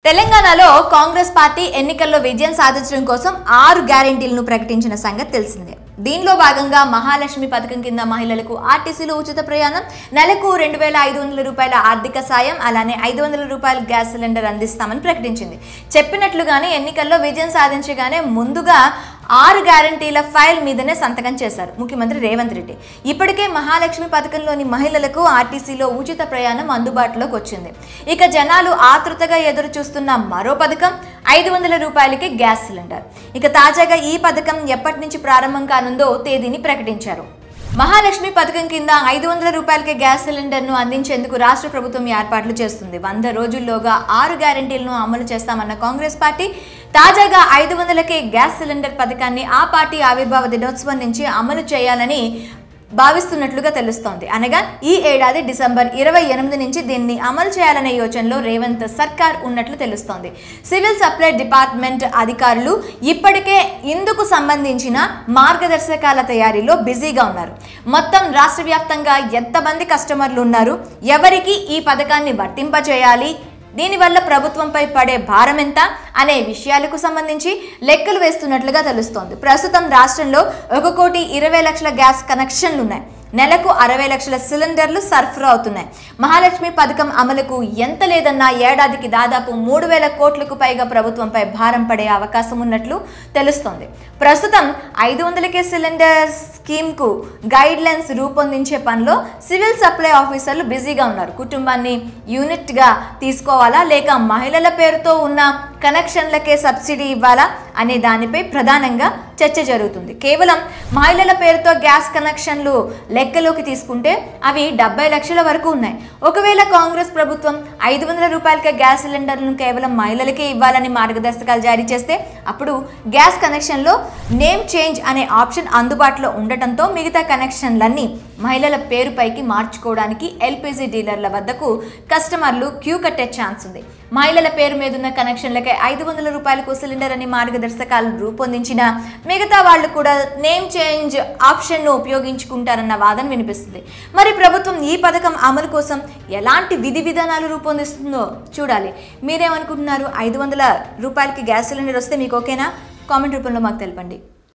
తెలంగాణలో కాంగ్రెస్ పార్టీ ఎన్నికల్లో విజయం సాధించడం కోసం ఆరు గ్యారెంటీలను ప్రకటించిన సంగతి తెలిసిందే దీనిలో భాగంగా మహాలక్ష్మి పథకం కింద మహిళలకు ఆర్టీసీలో ఉచిత ప్రయాణం నెలకు రెండు వేల ఐదు వందల రూపాయల ఆర్థిక సాయం అలానే ఐదు వందల రూపాయల గ్యాస్ సిలిండర్ అందిస్తామని ప్రకటించింది చెప్పినట్లుగానే ఎన్నికల్లో విజయం సాధించగానే ముందుగా ఆరు గ్యారంటీల ఫైల్ మీదనే సంతకం చేశారు ముఖ్యమంత్రి రేవంత్ రెడ్డి ఇప్పటికే మహాలక్ష్మి పథకంలోని మహిళలకు ఆర్టీసీలో ఉచిత ప్రయాణం అందుబాటులోకి వచ్చింది ఇక జనాలు ఆతృతగా ఎదురు చూస్తున్న మరో పథకం ఐదు వందల రూపాయలకి గ్యాస్ సిలిండర్ ఇక తాజాగా ఈ పథకం ఎప్పటి నుంచి ప్రారంభం కానుందో తేదీని ప్రకటించారు మహాలక్ష్మి పథకం కింద ఐదు వందల రూపాయలకి గ్యాస్ సిలిండర్ను అందించేందుకు రాష్ట్ర ప్రభుత్వం ఏర్పాట్లు చేస్తుంది వంద రోజుల్లోగా ఆరు గ్యారంటీలను అమలు చేస్తామన్న కాంగ్రెస్ పార్టీ తాజాగా ఐదు వందలకే గ్యాస్ సిలిండర్ పథకాన్ని ఆ పార్టీ ఆవిర్భావ దినోత్సవం నుంచి అమలు చేయాలని భావిస్తున్నట్లుగా తెలుస్తోంది అనగా ఈ ఏడాది డిసెంబర్ ఇరవై ఎనిమిది నుంచి దీన్ని అమలు చేయాలనే యోచనలో రేవంత్ సర్కార్ ఉన్నట్లు తెలుస్తోంది సివిల్ సప్లై డిపార్ట్మెంట్ అధికారులు ఇప్పటికే ఇందుకు సంబంధించిన మార్గదర్శకాల తయారీలో బిజీగా ఉన్నారు మొత్తం రాష్ట్ర వ్యాప్తంగా ఎంతమంది కస్టమర్లు ఉన్నారు ఎవరికి ఈ పథకాన్ని వర్తింపజేయాలి దీనివల్ల ప్రభుత్వంపై పడే భారం ఎంత అనే విషయాలకు సంబంధించి లెక్కలు వేస్తున్నట్లుగా తెలుస్తోంది ప్రస్తుతం రాష్ట్రంలో ఒక కోటి ఇరవై లక్షల గ్యాస్ కనెక్షన్లు ఉన్నాయి నెలకు అరవై లక్షల సిలిండర్లు సరఫరా అవుతున్నాయి మహాలక్ష్మి పథకం అమలుకు ఎంత లేదన్నా ఏడాదికి దాదాపు మూడు వేల కోట్లకు పైగా ప్రభుత్వంపై భారం పడే అవకాశం ఉన్నట్లు తెలుస్తోంది ప్రస్తుతం ఐదు వందలకే సిలిండర్ స్కీమ్కు గైడ్ లైన్స్ రూపొందించే పనిలో సివిల్ సప్లై ఆఫీసర్లు బిజీగా ఉన్నారు కుటుంబాన్ని యూనిట్గా తీసుకోవాలా లేక మహిళల పేరుతో ఉన్న కనెక్షన్లకే సబ్సిడీ ఇవ్వాలా అనే దానిపై ప్రధానంగా చర్చ జరుగుతుంది కేవలం మహిళల పేరుతో గ్యాస్ కనెక్షన్లు లెక్కలోకి తీసుకుంటే అవి డెబ్బై లక్షల వరకు ఉన్నాయి ఒకవేళ కాంగ్రెస్ ప్రభుత్వం ఐదు వందల రూపాయలకే గ్యాస్ సిలిండర్లను కేవలం మహిళలకే ఇవ్వాలని మార్గదర్శకాలు జారీ చేస్తే అప్పుడు గ్యాస్ కనెక్షన్లో నేమ్ చేంజ్ అనే ఆప్షన్ అందుబాటులో ఉండటంతో మిగతా కనెక్షన్లన్నీ మహిళల పేరుపైకి మార్చుకోవడానికి ఎల్పిజి డీలర్ల వద్దకు కస్టమర్లు క్యూ కట్టే ఛాన్స్ ఉంది మహిళల పేరు మీద ఉన్న కనెక్షన్లకే ఐదు వందల రూపాయలకు సిలిండర్ అని మార్గదర్శకాలు రూపొందించిన మిగతా వాళ్ళు కూడా నేమ్ చేంజ్ ఆప్షన్ను ఉపయోగించుకుంటారన్న వాదన వినిపిస్తుంది మరి ప్రభుత్వం ఈ పథకం అమలు కోసం ఎలాంటి విధి విధానాలు రూపొందిస్తుందో చూడాలి మీరేమనుకుంటున్నారు ఐదు వందల రూపాయలకి గ్యాస్ సిలిండర్ వస్తే మీకు ఓకేనా కామెంట్ రూపంలో మాకు తెలపండి